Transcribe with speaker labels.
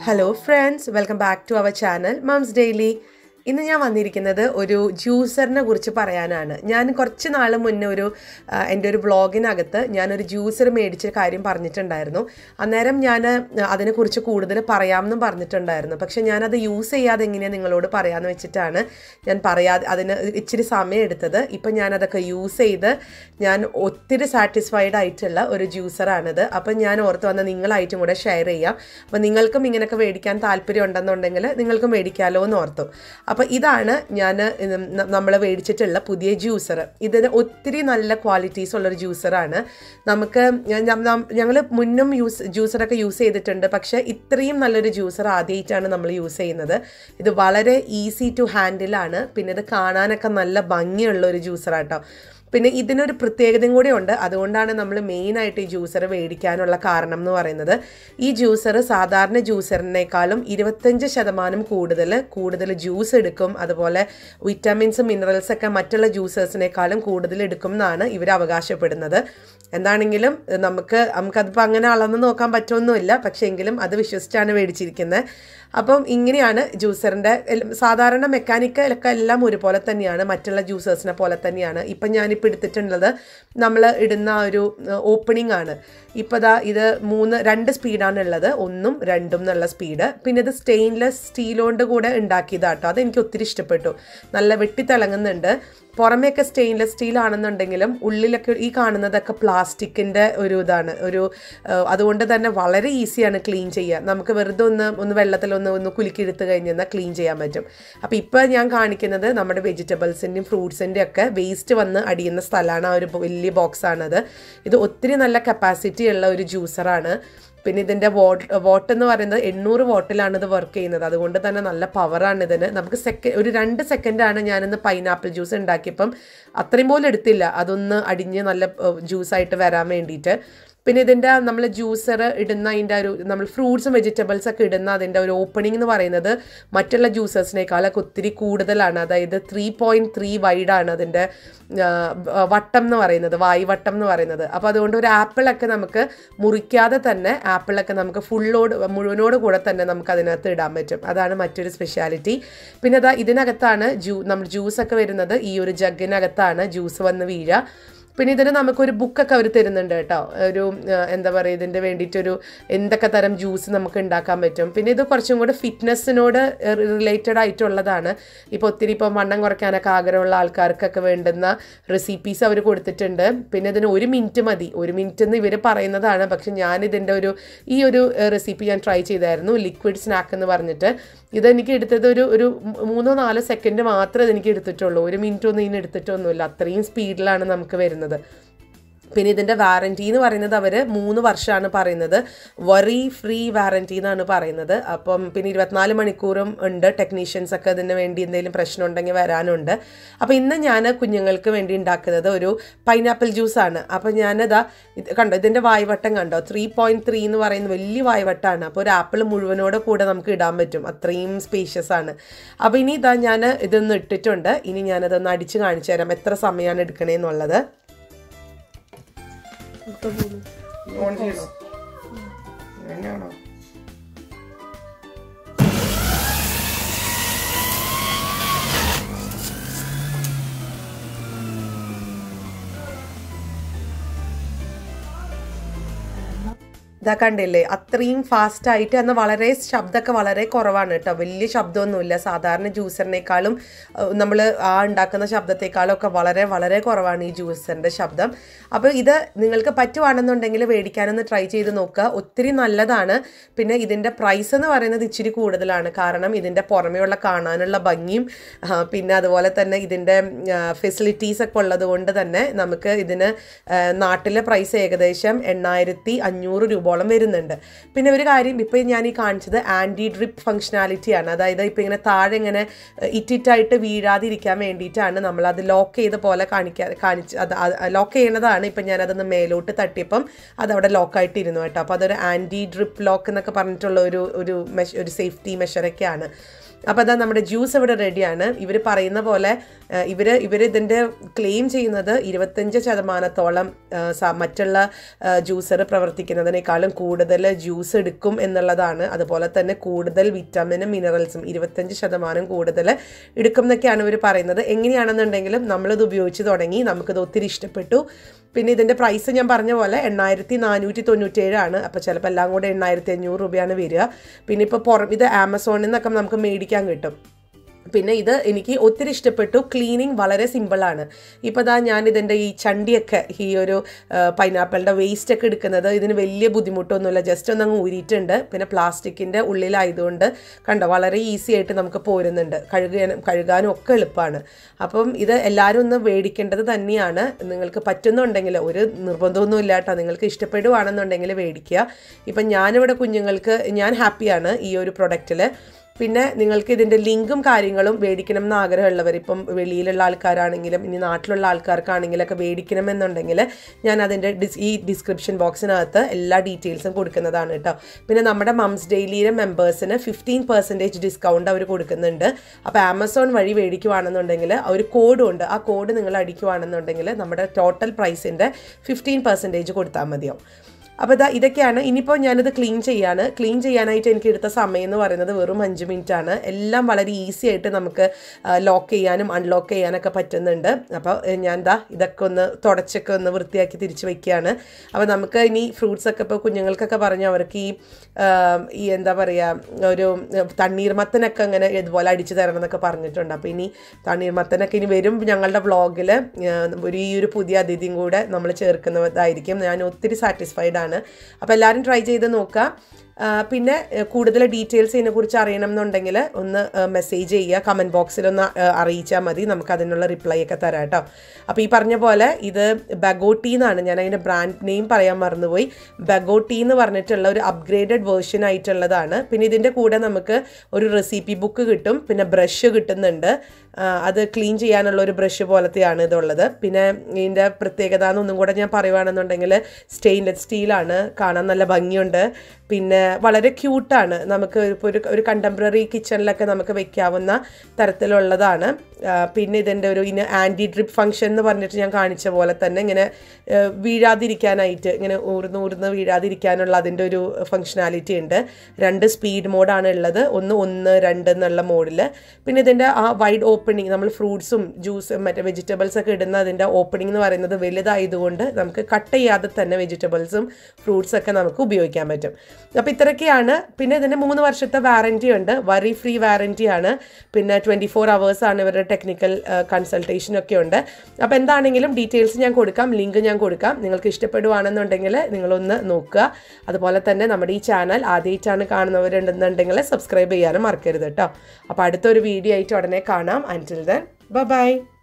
Speaker 1: hello friends welcome back to our channel mums daily ഇന്ന് ഞാൻ വന്നിരിക്കുന്നത് ഒരു ജ്യൂസറിനെ കുറിച്ച് പറയാനാണ് ഞാൻ കുറച്ച് നാൾ മുന്നേ ഒരു ആ, എൻ്റെ ഒരു വ്ളോഗിനകത്ത് ഞാനൊരു ജ്യൂസർ മേടിച്ച കാര്യം പറഞ്ഞിട്ടുണ്ടായിരുന്നു അന്നേരം ഞാൻ അതിനെക്കുറിച്ച് കൂടുതൽ പറയാമെന്നും പറഞ്ഞിട്ടുണ്ടായിരുന്നു പക്ഷേ ഞാനത് യൂസ് ചെയ്യാതെ എങ്ങനെയാണ് നിങ്ങളോട് പറയാമെന്ന് വെച്ചിട്ടാണ് ഞാൻ പറയാതെ അതിന് ഇച്ചിരി സമയം എടുത്തത് ഇപ്പം ഞാനതൊക്കെ യൂസ് ചെയ്ത് ഞാൻ ഒത്തിരി സാറ്റിസ്ഫൈഡ് ആയിട്ടുള്ള ഒരു ജ്യൂസറാണിത് അപ്പം ഞാൻ ഓർത്ത് വന്ന നിങ്ങളായിട്ടും കൂടെ ഷെയർ ചെയ്യാം അപ്പം നിങ്ങൾക്കും ഇങ്ങനെയൊക്കെ മേടിക്കാൻ താല്പര്യം ഉണ്ടെന്നുണ്ടെങ്കിൽ നിങ്ങൾക്കും മേടിക്കാമല്ലോ എന്ന് ഓർത്തു അപ്പോൾ ഇതാണ് ഞാൻ നമ്മൾ മേടിച്ചിട്ടുള്ള പുതിയ ജ്യൂസർ ഇതിന് ഒത്തിരി നല്ല ക്വാളിറ്റീസ് ഉള്ളൊരു ജ്യൂസറാണ് നമുക്ക് ഞങ്ങൾ മുന്നും യൂസ് ജ്യൂസറൊക്കെ യൂസ് ചെയ്തിട്ടുണ്ട് പക്ഷേ ഇത്രയും നല്ലൊരു ജ്യൂസർ ആദ്യമായിട്ടാണ് നമ്മൾ യൂസ് ചെയ്യുന്നത് ഇത് വളരെ ഈസി ടു ഹാൻഡിലാണ് പിന്നെ ഇത് കാണാനൊക്കെ നല്ല ഭംഗിയുള്ള ഒരു ജ്യൂസറാട്ടോ പിന്നെ ഇതിനൊരു പ്രത്യേകതയും കൂടി ഉണ്ട് അതുകൊണ്ടാണ് നമ്മൾ മെയിനായിട്ട് ഈ ജ്യൂസർ മേടിക്കാനുള്ള കാരണം എന്ന് പറയുന്നത് ഈ ജ്യൂസർ സാധാരണ ജ്യൂസറിനേക്കാളും ഇരുപത്തഞ്ച് ശതമാനം കൂടുതൽ കൂടുതൽ ജ്യൂസ് എടുക്കും അതുപോലെ വിറ്റാമിൻസും മിനറൽസ് ഒക്കെ മറ്റുള്ള ജ്യൂസേഴ്സിനേക്കാളും കൂടുതൽ എടുക്കും എന്നാണ് ഇവർ അവകാശപ്പെടുന്നത് എന്താണെങ്കിലും നമുക്ക് നമുക്കതിപ്പോൾ അങ്ങനെ അളന്ന് നോക്കാൻ പറ്റുമൊന്നുമില്ല പക്ഷേ എങ്കിലും അത് വിശ്വസിച്ചാണ് മേടിച്ചിരിക്കുന്നത് അപ്പം ഇങ്ങനെയാണ് ജ്യൂസറിൻ്റെ സാധാരണ മെക്കാനിക്കലൊക്കെ എല്ലാം ഒരുപോലെ തന്നെയാണ് മറ്റുള്ള ജ്യൂസേഴ്സിനെ പോലെ തന്നെയാണ് ഇപ്പം ഞാനിപ്പോൾ എടുത്തിട്ടുള്ളത് നമ്മൾ ഇടുന്ന ആ ഒരു ഓപ്പണിംഗ് ആണ് ഇപ്പോൾ ദാ ഇത് മൂന്ന് രണ്ട് സ്പീഡാണ് ഉള്ളത് ഒന്നും രണ്ടും എന്നുള്ള സ്പീഡ് പിന്നെ ഇത് സ്റ്റെയിൻലെസ് സ്റ്റീൽ കൊണ്ട് കൂടെ ഉണ്ടാക്കിയതാട്ടോ അത് എനിക്ക് ഒത്തിരി ഇഷ്ടപ്പെട്ടു നല്ല വെട്ടിത്തിളങ്ങുന്നുണ്ട് പുറമേയൊക്കെ സ്റ്റെയിൻലെസ് സ്റ്റീൽ ആണെന്നുണ്ടെങ്കിലും ഉള്ളിലൊക്കെ ഈ കാണുന്നതൊക്കെ പ്ലാസ്റ്റിക്കിൻ്റെ ഒരു ഇതാണ് ഒരു ആ, അതുകൊണ്ട് തന്നെ വളരെ ഈസിയാണ് ക്ലീൻ ചെയ്യാൻ നമുക്ക് വെറുതെ ഒന്ന് ഒന്ന് വെള്ളത്തിലൊന്ന് ഒന്ന് കുലുക്കിയെടുത്ത് കഴിഞ്ഞാൽ ക്ലീൻ ചെയ്യാൻ പറ്റും അപ്പോൾ ഇപ്പോൾ ഞാൻ കാണിക്കുന്നത് നമ്മുടെ വെജിറ്റബിൾസിൻ്റെയും ഫ്രൂട്ട്സിൻ്റെയും ഒക്കെ വേസ്റ്റ് വന്ന് അടിയുന്ന സ്ഥലമാണ് ആ ഒരു വലിയ ബോക്സാണത് ഇത് ഒത്തിരി നല്ല കപ്പാസിറ്റി ഉള്ള ഒരു ജ്യൂസറാണ് പിന്നെ ഇതിൻ്റെ വോട്ട് വോട്ട് എന്ന് പറയുന്നത് എണ്ണൂറ് വോട്ടിലാണ് ഇത് വർക്ക് ചെയ്യുന്നത് അതുകൊണ്ട് തന്നെ നല്ല പവറാണ് ഇതിന് നമുക്ക് സെക്കൻഡ് ഒരു രണ്ട് സെക്കൻഡാണ് ഞാനിന്ന് പൈനാപ്പിൾ ജ്യൂസ് ഉണ്ടാക്കിയപ്പം അത്രയും പോലും എടുത്തില്ല അതൊന്ന് അടിഞ്ഞ് നല്ല ജ്യൂസായിട്ട് വരാൻ വേണ്ടിയിട്ട് പിന്നെ ഇതിൻ്റെ നമ്മൾ ജ്യൂസർ ഇടുന്ന അതിൻ്റെ ഒരു നമ്മൾ ഫ്രൂട്ട്സും വെജിറ്റബിൾസ് ഒക്കെ ഇടുന്ന അതിൻ്റെ ഒരു ഓപ്പണിംഗ് എന്ന് പറയുന്നത് മറ്റുള്ള ജ്യൂസേഴ്സിനേക്കാളൊക്കെ ഒത്തിരി കൂടുതലാണ് അതായത് ത്രീ പോയിൻറ്റ് ത്രീ വൈഡാണ് അതിൻ്റെ ആ, വട്ടം എന്ന് പറയുന്നത് വായു വട്ടം എന്ന് പറയുന്നത് അപ്പോൾ അതുകൊണ്ട് ഒരു ആപ്പിളൊക്കെ നമുക്ക് മുറിക്കാതെ തന്നെ ആപ്പിളൊക്കെ നമുക്ക് ഫുള്ളോട് മുഴുവനോട് കൂടെ തന്നെ നമുക്ക് അതിനകത്ത് ഇടാൻ പറ്റും അതാണ് മറ്റൊരു സ്പെഷ്യാലിറ്റി പിന്നെ അതാ ഇതിനകത്താണ് ജ്യൂ നമ്മൾ ജ്യൂസൊക്കെ വരുന്നത് ഈ ഒരു ജഗ്ഗിനകത്താണ് ജ്യൂസ് വന്ന് വീഴുക പിന്നെ ഇതിന് നമുക്കൊരു ബുക്കൊക്കെ അവർ തരുന്നുണ്ട് കേട്ടോ ഒരു ആ, എന്താ പറയുക ഇതിൻ്റെ വേണ്ടിയിട്ടൊരു എന്തൊക്കെ തരം ജ്യൂസ് നമുക്ക് ഉണ്ടാക്കാൻ പറ്റും പിന്നെ ഇത് കുറച്ചും കൂടെ ഫിറ്റ്നസ്സിനോട് റിലേറ്റഡ് ആയിട്ടുള്ളതാണ് ഇപ്പോൾ ഒത്തിരി ഇപ്പോൾ വണ്ണം കുറയ്ക്കാനൊക്കെ ആഗ്രഹമുള്ള ആൾക്കാർക്കൊക്കെ വേണ്ടുന്ന റെസിപ്പീസ് അവർ കൊടുത്തിട്ടുണ്ട് പിന്നെ ഇതിന് ഒരു മിനിറ്റ് മതി ഒരു മിനിറ്റ് എന്ന് ഇവർ പറയുന്നതാണ് പക്ഷെ ഞാൻ ഇതിൻ്റെ ഒരു ഈ ഒരു റെസിപ്പി ഞാൻ ട്രൈ ചെയ്തായിരുന്നു ലിക്വിഡ് സ്നാക്ക് എന്ന് പറഞ്ഞിട്ട് ഇതെനിക്ക് എടുത്തത് ഒരു ഒരു മൂന്നോ നാലോ സെക്കൻഡ് മാത്രമേ ഇതെനിക്ക് എടുത്തിട്ടുള്ളൂ ഒരു മിനിറ്റ് ഒന്നും ഇതിന് എടുത്തിട്ടൊന്നുമില്ല അത്രയും സ്പീഡിലാണ് നമുക്ക് വരുന്നത് പിന്നെ ഇതിൻ്റെ വാറൻറ്റി എന്ന് പറയുന്നത് അവർ മൂന്ന് വർഷമാണ് പറയുന്നത് വറി ഫ്രീ വാറൻറ്റി എന്നാണ് പറയുന്നത് അപ്പം പിന്നെ ഇരുപത്തിനാല് മണിക്കൂറും ഉണ്ട് ടെക്നീഷ്യൻസ് ഒക്കെ ഇതിന് വേണ്ടി എന്തെങ്കിലും പ്രശ്നം ഉണ്ടെങ്കിൽ വരാനുണ്ട് അപ്പോൾ ഇന്ന് ഞാൻ കുഞ്ഞുങ്ങൾക്ക് വേണ്ടി ഉണ്ടാക്കുന്നത് ഒരു പൈനാപ്പിൾ ജ്യൂസാണ് അപ്പോൾ ഞാനതാ ഇത് കണ്ടോ ഇതിൻ്റെ വായ്വട്ടം കണ്ടോ ത്രീ പോയിൻറ്റ് ത്രീ എന്ന് പറയുന്നത് വലിയ വായ്വട്ടമാണ് അപ്പോൾ ഒരു ആപ്പിൾ മുഴുവനോടെ കൂടെ നമുക്ക് ഇടാൻ പറ്റും അത്രയും സ്പേഷ്യസ് ആണ് അപ്പോൾ ഇനി ഇതാ ഞാൻ ഇതൊന്ന് ഇട്ടിട്ടുണ്ട് ഇനി ഞാനതൊന്ന് അടിച്ച് കാണിച്ചു തരാം എത്ര സമയമാണ് എടുക്കണേന്നുള്ളത് ഓൺ ചെയ്യണോ അങ്ങനെയാണോ ഇതാ കണ്ടില്ലേ അത്രയും ഫാസ്റ്റ് ആയിട്ട് എന്നാൽ വളരെ ശബ്ദമൊക്കെ വളരെ കുറവാണ് കേട്ടോ വലിയ ശബ്ദമൊന്നുമില്ല സാധാരണ ജ്യൂസറിനേക്കാളും നമ്മൾ ആ ഉണ്ടാക്കുന്ന ശബ്ദത്തെക്കാളും ഒക്കെ വളരെ വളരെ കുറവാണ് ഈ ജ്യൂസറിൻ്റെ ശബ്ദം അപ്പോൾ ഇത് നിങ്ങൾക്ക് പറ്റുവാണെന്നുണ്ടെങ്കിൽ മേടിക്കാനൊന്ന് ട്രൈ ചെയ്ത് നോക്കുക ഒത്തിരി നല്ലതാണ് പിന്നെ ഇതിൻ്റെ പ്രൈസ് എന്ന് പറയുന്നത് ഇച്ചിരി കൂടുതലാണ് കാരണം ഇതിൻ്റെ പുറമെയുള്ള കാണാനുള്ള ഭംഗിയും ആ, പിന്നെ അതുപോലെ തന്നെ ഇതിൻ്റെ ഫെസിലിറ്റീസ് ഒക്കെ ഉള്ളത് കൊണ്ട് തന്നെ നമുക്ക് ഇതിന് ആ, നാട്ടിലെ പ്രൈസ് ഏകദേശം എണ്ണായിരത്തി അഞ്ഞൂറ് രൂപയോളം വരുന്നുണ്ട് പിന്നെ ഒരു കാര്യം ഇപ്പോൾ ഞാൻ ഈ കാണിച്ചത് ആൻറ്റി ഡ്രിപ്പ് ഫങ്ഷനാലിറ്റിയാണ് അതായത് ഇപ്പോൾ ഇങ്ങനെ താഴെ ഇങ്ങനെ ഇറ്റിറ്റായിട്ട് വീഴാതിരിക്കാൻ വേണ്ടിയിട്ടാണ് നമ്മൾ അത് ലോക്ക് ചെയ്ത പോലെ കാണിക്കാൻ കാണിച്ച് അത് ലോക്ക് ചെയ്യണതാണ് ഇപ്പം ഞാനതൊന്ന് മേലോട്ട് തട്ടിയപ്പം അതവിടെ ലോക്കായിട്ടിരുന്നു കേട്ടോ അപ്പോൾ അതൊരു ആൻറ്റി ഡ്രിപ്പ് ലോക്ക് എന്നൊക്കെ പറഞ്ഞിട്ടുള്ള ഒരു ഒരു മെഷ ഒരു സേഫ്റ്റി മെഷറൊക്കെയാണ് അപ്പോൾ അതാ നമ്മുടെ ജ്യൂസ് ഇവിടെ റെഡിയാണ് ഇവർ പറയുന്ന പോലെ ഇവർ ഇവർ ഇതിൻ്റെ ക്ലെയിം ചെയ്യുന്നത് ഇരുപത്തഞ്ച് ശതമാനത്തോളം ആ, സ- മറ്റുള്ള ജ്യൂസർ പ്രവർത്തിക്കുന്നതിനേക്കാളും കൂടുതൽ ജ്യൂസ് എടുക്കും എന്നുള്ളതാണ് അതുപോലെ തന്നെ കൂടുതൽ വിറ്റാമിനും മിനറൽസും ഇരുപത്തഞ്ച് ശതമാനം കൂടുതൽ എടുക്കും എന്നൊക്കെയാണ് ഇവർ പറയുന്നത് എങ്ങനെയാണെന്നുണ്ടെങ്കിലും നമ്മളിത് ഉപയോഗിച്ച് തുടങ്ങി നമുക്കിത് ഒത്തിരി ഇഷ്ടപ്പെട്ടു പിന്നെ ഇതിൻ്റെ പ്രൈസ് ഞാൻ പറഞ്ഞ പോലെ എണ്ണായിരത്തി നാനൂറ്റി തൊണ്ണൂറ്റേഴാണ് അപ്പോൾ ചിലപ്പോൾ എല്ലാം കൂടെ എണ്ണായിരത്തി അഞ്ഞൂറ് രൂപയാണ് വരിക പിന്നെ ഇപ്പോൾ പുറം ഇത് ആമസോണിൽ നിന്നൊക്കെ നമുക്ക് മേടിക്കാൻ കിട്ടും പിന്നെ ഇത് എനിക്ക് ഒത്തിരി ഇഷ്ടപ്പെട്ടു ക്ലീനിങ് വളരെ സിമ്പിളാണ് ഇപ്പോൾ ദാ ഞാൻ ഇതിൻ്റെ ഈ ചണ്ടിയൊക്കെ ഈ ഒരു പൈനാപ്പിളിൻ്റെ വേസ്റ്റ് ഒക്കെ എടുക്കുന്നത് ഇതിന് വലിയ ബുദ്ധിമുട്ടൊന്നുമില്ല ജസ്റ്റ് ഒന്ന് അങ്ങ് ഊരിയിട്ടുണ്ട് പിന്നെ പ്ലാസ്റ്റിക്കിൻ്റെ ഉള്ളിലായതുകൊണ്ട് കണ്ടോ വളരെ ഈസി ആയിട്ട് നമുക്ക് പോരുന്നുണ്ട് കഴുകാനും കഴുകാനും ഒക്കെ എളുപ്പമാണ് അപ്പം ഇത് എല്ലാവരും ഒന്ന് മേടിക്കേണ്ടത് തന്നെയാണ് നിങ്ങൾക്ക് പറ്റുന്നുണ്ടെങ്കിൽ ഒരു നിർബന്ധമൊന്നും ഇല്ല കേട്ടോ നിങ്ങൾക്ക് ഇഷ്ടപ്പെടുവാണെന്നുണ്ടെങ്കിൽ മേടിക്കുക ഇപ്പം ഞാനിവിടെ കുഞ്ഞുങ്ങൾക്ക് ഞാൻ ഹാപ്പിയാണ് ഈ ഒരു പ്രൊഡക്റ്റിൽ പിന്നെ നിങ്ങൾക്ക് ഇതിൻ്റെ ലിങ്കും കാര്യങ്ങളും മേടിക്കണം എന്ന് ആഗ്രഹമുള്ളവർ ഇപ്പം വെളിയിലുള്ള ആൾക്കാരാണെങ്കിലും ഇനി നാട്ടിലുള്ള ആൾക്കാർക്കാണെങ്കിലൊക്കെ മേടിക്കണമെന്നുണ്ടെങ്കിൽ ഞാൻ അതിൻ്റെ ഡിസ് ഈ ഡിസ്ക്രിപ്ഷൻ ബോക്സിനകത്ത് എല്ലാ ഡീറ്റെയിൽസും കൊടുക്കുന്നതാണ് കേട്ടോ പിന്നെ നമ്മുടെ മംസ് ഡെയിലിയിലെ മെമ്പേഴ്സിന് ഫിഫ്റ്റീൻ പെർസെൻറ്റേജ് ഡിസ്കൗണ്ട് അവർ കൊടുക്കുന്നുണ്ട് അപ്പോൾ ആമസോൺ വഴി മേടിക്കുവാണെന്നുണ്ടെങ്കിൽ ഒരു കോഡും ഉണ്ട് ആ കോഡ് നിങ്ങൾ അടിക്കുവാണെന്നുണ്ടെങ്കിൽ നമ്മുടെ ടോട്ടൽ പ്രൈസിൻ്റെ ഫിഫ്റ്റീൻ പെർസെൻറ്റേജ് കൊടുത്താൽ മതിയാവും അപ്പോൾ ഇതാ ഇതൊക്കെയാണ് ഇനിയിപ്പോൾ ഞാനിത് ക്ലീൻ ചെയ്യാണ് ക്ലീൻ ചെയ്യാനായിട്ട് എനിക്ക് എടുത്ത സമയം എന്ന് പറയുന്നത് വെറും അഞ്ച് മിനിറ്റ് ആണ് എല്ലാം വളരെ ഈസി ആയിട്ട് നമുക്ക് ലോക്ക് ചെയ്യാനും അൺലോക്ക് ചെയ്യാനൊക്കെ പറ്റുന്നുണ്ട് അപ്പോൾ ഏഹ്, ഞാൻ ദാ ഇതൊക്കെ ഒന്ന് തുടച്ചൊക്കെ ഒന്ന് വൃത്തിയാക്കി തിരിച്ച് വെക്കുകയാണ് അപ്പോൾ നമുക്ക് ഇനി ഫ്രൂട്ട്സ് ഒക്കെ ഇപ്പോൾ കുഞ്ഞുങ്ങൾക്കൊക്കെ പറഞ്ഞു അവർക്ക് ഈ ആം, ഈ എന്താ പറയുക ഒരു ഉം, തണ്ണീർമത്തനൊക്കെ അങ്ങനെ ഇതുപോലെ അടിച്ചു തരണം എന്നൊക്കെ പറഞ്ഞിട്ടുണ്ട് അപ്പോൾ ഇനി തണ്ണീർമത്തനൊക്കെ ഇനി വരും ഞങ്ങളുടെ വ്ളോഗിൽ ഒരു ഈ ഒരു പുതിയ അതിഥിയും കൂടെ നമ്മൾ ചേർക്കുന്നതായിരിക്കും ഞാൻ ഒത്തിരി സാറ്റിസ്ഫൈഡ് ആണ് അപ്പോൾ എല്ലാവരും ട്രൈ ചെയ്ത് നോക്കുക ആ, പിന്നെ ഏ, കൂടുതൽ ഡീറ്റെയിൽസ് ഇതിനെക്കുറിച്ച് അറിയണം എന്നുണ്ടെങ്കിൽ ഒന്ന് മെസ്സേജ് ചെയ്യുക കമൻറ്റ് ബോക്സിലൊന്ന് അറിയിച്ചാൽ മതി നമുക്ക് അതിനുള്ള റിപ്ലൈ ഒക്കെ തരാം കേട്ടോ അപ്പോൾ ഈ പറഞ്ഞ പോലെ ഇത് ബഗോട്ടി എന്നാണ് ഞാൻ അതിൻ്റെ ബ്രാൻഡ് നെയിം പറയാൻ മറന്നുപോയി ബഗോട്ടി എന്ന് പറഞ്ഞിട്ടുള്ള ഒരു അപ്ഗ്രേഡഡ് വേർഷൻ ആയിട്ടുള്ളതാണ് പിന്നെ ഇതിൻ്റെ കൂടെ നമുക്ക് ഒരു റെസിപ്പി ബുക്ക് കിട്ടും പിന്നെ ബ്രഷ് കിട്ടുന്നുണ്ട് ആ, അത് ക്ലീൻ ചെയ്യാനുള്ള ഒരു ബ്രഷ് പോലത്തെയാണ് ഇതുള്ളത് പിന്നെ ഇതിൻ്റെ പ്രത്യേകത എന്നൊന്നും കൂടെ ഞാൻ പറയുവാണെന്നുണ്ടെങ്കിൽ സ്റ്റെയിൻലെസ് സ്റ്റീലാണ് കാണാൻ നല്ല ഭംഗിയുണ്ട് പിന്നെ വളരെ ക്യൂട്ടാണ് നമുക്ക് ഇപ്പോൾ ഒരു ഒരു കണ്ടംപററി കിച്ചണിലൊക്കെ നമുക്ക് വെക്കാവുന്ന തരത്തിലുള്ളതാണ് ആ, പിന്നെ ഇതിൻ്റെ ഒരു ഇനി ആൻറ്റി ഡ്രിപ്പ് ഫംഗ്ഷൻ എന്ന് പറഞ്ഞിട്ട് ഞാൻ കാണിച്ച പോലെ തന്നെ ഇങ്ങനെ ആ, വീഴാതിരിക്കാനായിട്ട് ഇങ്ങനെ ഊർന്ന് ഊർന്ന് വീഴാതിരിക്കാനുള്ള അതിൻ്റെ ഒരു ഫങ്ഷനാലിറ്റി ഉണ്ട് രണ്ട് സ്പീഡ് മോഡാണ് ഉള്ളത് ഒന്ന് ഒന്ന് രണ്ട് എന്നുള്ള മോഡിൽ പിന്നെ ഇതിൻ്റെ ആ വൈഡ് ഓപ്പണിങ് നമ്മൾ ഫ്രൂട്ട്സും ജ്യൂസും മറ്റേ വെജിറ്റബിൾസ് ഒക്കെ ഇടുന്ന അതിൻ്റെ ഓപ്പണിംഗ് എന്ന് പറയുന്നത് വലുതായതുകൊണ്ട് നമുക്ക് കട്ട് ചെയ്യാതെ തന്നെ വെജിറ്റബിൾസും ഫ്രൂട്ട്സ് ഒക്കെ നമുക്ക് ഉപയോഗിക്കാൻ പറ്റും അപ്പോൾ ഇത്രയൊക്കെയാണ് പിന്നെ ഇതിന് മൂന്ന് വർഷത്തെ വാറൻറ്റി ഉണ്ട് വറി ഫ്രീ വാറൻറ്റി ആണ് പിന്നെ ട്വൻറ്റി ഫോർ ആണ് ഇവരുടെ ടെക്നിക്കൽ കൺസൾട്ടേഷനൊക്കെ ഉണ്ട് അപ്പോൾ എന്താണെങ്കിലും ഡീറ്റെയിൽസ് ഞാൻ കൊടുക്കാം ലിങ്ക് ഞാൻ കൊടുക്കാം നിങ്ങൾക്ക് ഇഷ്ടപ്പെടുവാണെന്നുണ്ടെങ്കിൽ നിങ്ങളൊന്ന് നോക്കുക അതുപോലെ തന്നെ നമ്മുടെ ഈ ചാനൽ ആദ്യമായിട്ടാണ് കാണുന്നവരുണ്ടെന്നുണ്ടെങ്കിൽ സബ്സ്ക്രൈബ് ചെയ്യാനും മറക്കരുത് കേട്ടോ അപ്പോൾ അടുത്തൊരു വീഡിയോ ആയിട്ട് ഉടനെ കാണാം അൻറ്റിൽ ദെൻ ബൈ